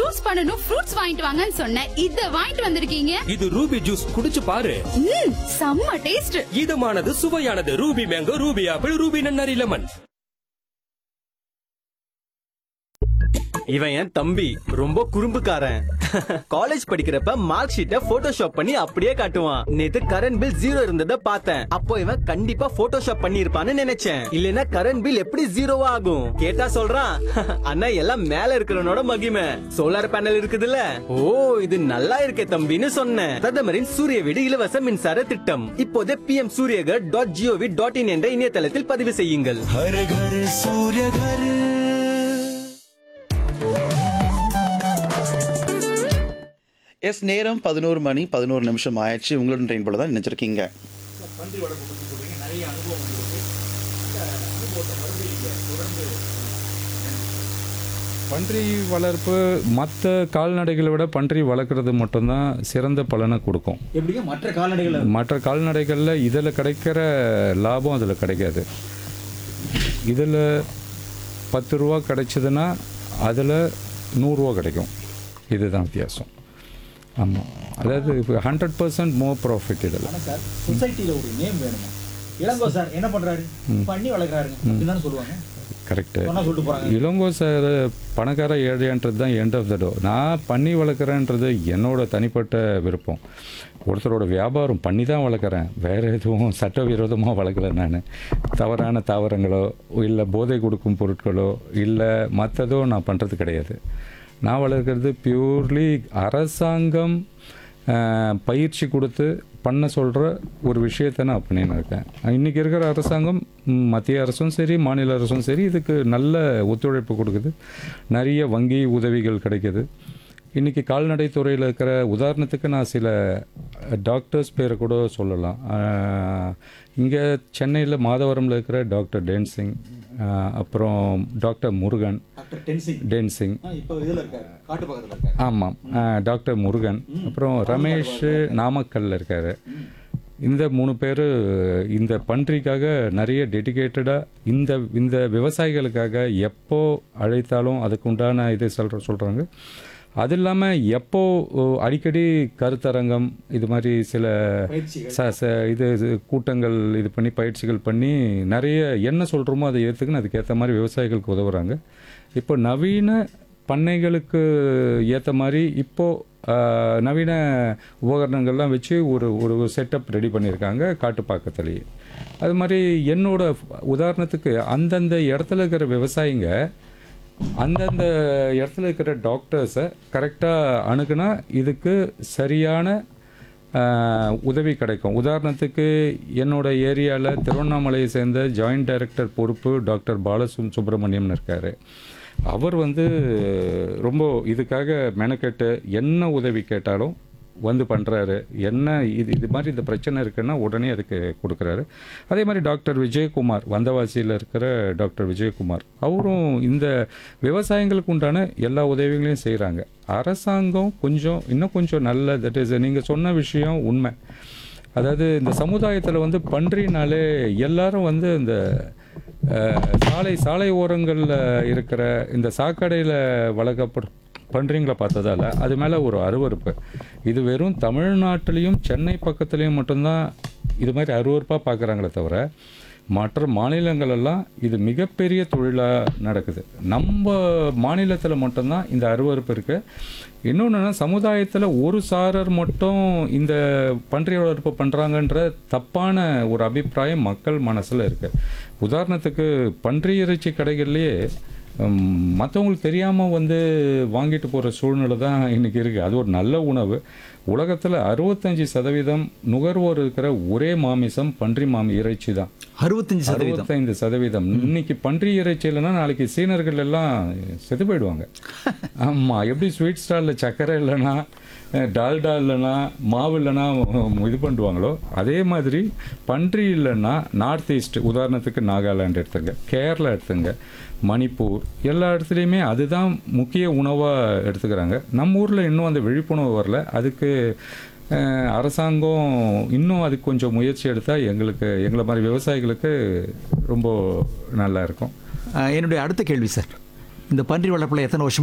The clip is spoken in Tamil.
ஜூஸ் பண்ணனும் ஃப்ரூட்ஸ் வாங்கிட்டு வாங்கன்னு சொன்னேன் இத வாங்கிட்டு வந்திருக்கீங்க இது ரூபி ஜூஸ் குடிச்சு பாரு ம் செம்ம டேஸ்ட் இதமானது சுவையானது Ruby mango Ruby apple Ruby நன்னாரி லெமன் இவன் என் தம்பி ரொம்ப குறும்புக்காரன் காலேஜ் படிக்கிறப்ப மார்க் ஷீட்டை போட்டோஷாப் பண்ணி அப்படியே காட்டுவான் நேத்து கரண்ட் பில் ஜீரோ இருந்ததை பார்த்தேன் அப்போ இவன் கண்டிப்பா போட்டோஷாப் பண்ணி இருப்பான்னு நினைச்சேன் இல்லனா கரண்ட் பில் எப்படி ஜீரோவா ஆகும் கேட்டா சொல்றான் அண்ணா எல்லாம் மேல இருக்கிறவனோட மகிமை சோலார் பேனல் இருக்குதுல்ல ஓ இது நல்லா இருக்கே தம்பின்னு சொன்னேன் பிரதமரின் சூரிய வீடு இலவச மின்சார திட்டம் இப்போதே PM Suryaghar dot GOV dot in என்ற இணையதளத்தில் பதிவு செய்யுங்கள் हर घर सूर्य घर எஸ் நேரம் பதினோரு மணி பதினோரு நிமிஷம் ஆயிடுச்சு உங்களுடன் ட்ரெயின் போல தான் நினைச்சிருக்கீங்க பன்றி வளர்ப்பு மற்ற கால்நடைகளை விட பன்றி வளர்க்குறது மட்டும்தான் சிறந்த பலனை கொடுக்கும் எப்படிங்க மற்ற கால்நடைகள் மற்ற கால்நடைகளில் இதில் கிடைக்கிற லாபம் அதில் கிடைக்காது இதில் பத்து ரூபா கிடைச்சதுன்னா அதில் நூறுரூவா கிடைக்கும் இதுதான் வித்தியாசம் ஆமாம் அதாவது இப்போ ஹண்ட்ரட் பர்சன்ட் மோர் ப்ராஃபிட் இதில் ஆனா சார் சொசைட்டில ஒரு நேம் வேணுங்க இளங்கோ சார் என்ன பண்றாரு பண்ணி வளர்க்குறாருங்க அப்படிதான் சொல்லுவாங்க கரெக்டு சொன்னா சொல்லிட்டு போறாங்க இளங்கோ சார் பணக்கார ஏழைன்றது தான் எண்ட் ஆஃப் த டோ நான் பண்ணி வளர்க்குறேன்றது என்னோட தனிப்பட்ட விருப்பம் ஒருத்தரோட வியாபாரம் பண்ணி தான் வளர்க்குறேன் வேறு எதுவும் சட்டவிரோதமாக வளர்க்கல நான் தவறான தாவரங்களோ இல்லை போதை கொடுக்கும் பொருட்களோ இல்லை மற்றதோ நான் பண்ணுறது கிடையாது நான் வளர்க்குறது பியூர்லி அரசாங்கம் ஆஹ், பயிற்சி கொடுத்து பண்ண சொல்கிற ஒரு விஷயத்தை நான் பண்ணின்னு இருக்கேன் இன்றைக்கி இருக்கிற அரசாங்கம் ம், மத்திய அரசும் சரி மாநில அரசும் சரி இதுக்கு நல்ல ஒத்துழைப்பு கொடுக்குது நிறைய வங்கி உதவிகள் கிடைக்குது இன்றைக்கி கால்நடை துறையில் இருக்கிற உதாரணத்துக்கு நான் சில டாக்டர்ஸ் பேரை கூட சொல்லலாம் இங்கே சென்னையில் மாதவரமில் இருக்கிற டாக்டர் டேன்சிங் ஆஹ், அப்புறம் டாக்டர் முருகன் டாக்டர் டென்சிங் டேன்சிங் இப்போ இதுல இருக்காரு காட்டு பக்கத்துல இருக்காரு ஆமாம் டாக்டர் முருகன் அப்புறம் ரமேஷ் நாமக்கல்ல இருக்காரு இந்த மூணு பேர் இந்த பன்றிக்காக நிறைய டெடிகேட்டடாக இந்த இந்த விவசாயிகளுக்காக எப்போ அழைத்தாலும் அதுக்கு உண்டான இது சொல்கிற சொல்கிறாங்க அது இல்லாமல் எப்போ ஓ, அடிக்கடி கருத்தரங்கம் இது மாதிரி சில பயிற்சிகள் ச ச இது இது கூட்டங்கள் இது பண்ணி பயிற்சிகள் பண்ணி நிறைய என்ன சொல்கிறோமோ அதை ஏற்றுக்குன்னு அதுக்கேற்ற மாதிரி விவசாயிகளுக்கு உதவுறாங்க இப்போ நவீன பண்ணைகளுக்கு ஏற்ற மாதிரி இப்போது நவீன உபகரணங்கள்லாம் வச்சு ஒரு ஒரு செட்டப் ரெடி பண்ணியிருக்காங்க காட்டுப்பாக்கத்துலேயே அது மாதிரி என்னோட உதாரணத்துக்கு அந்தந்த இடத்துல இருக்கிற விவசாயிங்க அந்தந்த இடத்துல இருக்கிற டாக்டர்ஸை கரெக்டாக அணுகுனா இதுக்கு சரியான ஆஹ், உதவி கிடைக்கும் உதாரணத்துக்கு என்னோட ஏரியாவில் திருவண்ணாமலையை சேர்ந்த ஜாயிண்ட் டைரக்டர் பொறுப்பு டாக்டர் பாலசு சுப்பிரமணியம்னு இருக்கார் அவர் வந்து ரொம்ப இதுக்காக மெனக்கெட்டு என்ன உதவி கேட்டாலும் வந்து பண்ணுறாரு என்ன இது இது மாதிரி இந்த பிரச்சனை இருக்குன்னா உடனே அதுக்கு கொடுக்குறாரு அதே மாதிரி டாக்டர் விஜயகுமார் வந்தவாசியில் இருக்கிற டாக்டர் விஜயகுமார் அவரும் இந்த விவசாயிகளுக்கு உண்டான எல்லா உதவிகளையும் செய்கிறாங்க அரசாங்கம் கொஞ்சம் இன்னும் கொஞ்சம் நல்ல தட் இஸ் நீங்கள் சொன்ன விஷயம் உண்மை அதாவது இந்த சமுதாயத்தில் வந்து பன்றினாலே எல்லாரும் வந்து இந்த அஹ், சாலை சாலை ஓரங்களில் இருக்கிற இந்த சாக்கடையில் வளர்க்கப்படும் பன்றிங்களை பார்த்ததால அது மேலே ஒரு அருவருப்பு இது வெறும் தமிழ்நாட்டிலையும் சென்னை பக்கத்துலேயும் மட்டும்தான் இது மாதிரி அருவருப்பாக பார்க்குறாங்களே தவிர மற்ற மாநிலங்களெல்லாம் இது மிகப்பெரிய தொழிலாக நடக்குது நம்ம மாநிலத்தில் மட்டும்தான் இந்த அருவருப்பு இருக்குது இன்னொன்று சமுதாயத்தில் ஒரு சாரர் மட்டும் இந்த பன்றி வளர்ப்பு பண்ணுறாங்கன்ற தப்பான ஒரு அபிப்பிராயம் மக்கள் மனசில் இருக்குது உதாரணத்துக்கு பன்றி இறைச்சி கடைகள்லேயே மற்றவங்களுக்கு தெரியாமல் வந்து வாங்கிட்டு போகிற சூழ்நிலை தான் இன்றைக்கி இருக்குது அது ஒரு நல்ல உணவு உலகத்தில் அறுபத்தஞ்சி சதவீதம் நுகர்வோர் இருக்கிற ஒரே மாமிசம் பன்றி மாமி இறைச்சி தான் அறுபத்தஞ்சு சதவீதம் அறுபத்தைந்து சதவீதம் இன்னைக்கு பன்றி இறைச்சி இல்லைன்னா நாளைக்கு சீனர்கள் எல்லாம் செத்து போயிடுவாங்க ஆமா எப்படி ஸ்வீட் ஸ்டாலில் சர்க்கரை இல்லைன்னா அஹ், டால்டா இல்லைன்னா மாவு இல்லைன்னா உம், இது பண்ணுவாங்களோ அதே மாதிரி பன்றி இல்லைன்னா நார்த் ஈஸ்ட் உதாரணத்துக்கு நாகாலாந்து எடுத்துங்க கேரளா எடுத்துங்க மணிப்பூர் எல்லா இடத்துலையுமே அதுதான் முக்கிய உணவாக எடுத்துக்கிறாங்க நம்ம ஊரில் இன்னும் அந்த விழிப்புணர்வு வரல அதுக்கு அஹ், அரசாங்கம் இன்னும் அதுக்கு கொஞ்சம் முயற்சி எடுத்தால் எங்களுக்கு எங்களை மாதிரி விவசாயிகளுக்கு ரொம்ப நல்லா இருக்கும் அஹ், என்னுடைய அடுத்த கேள்வி சார் இந்த பன்றி வளர்ப்புல எத்தனை வருஷமா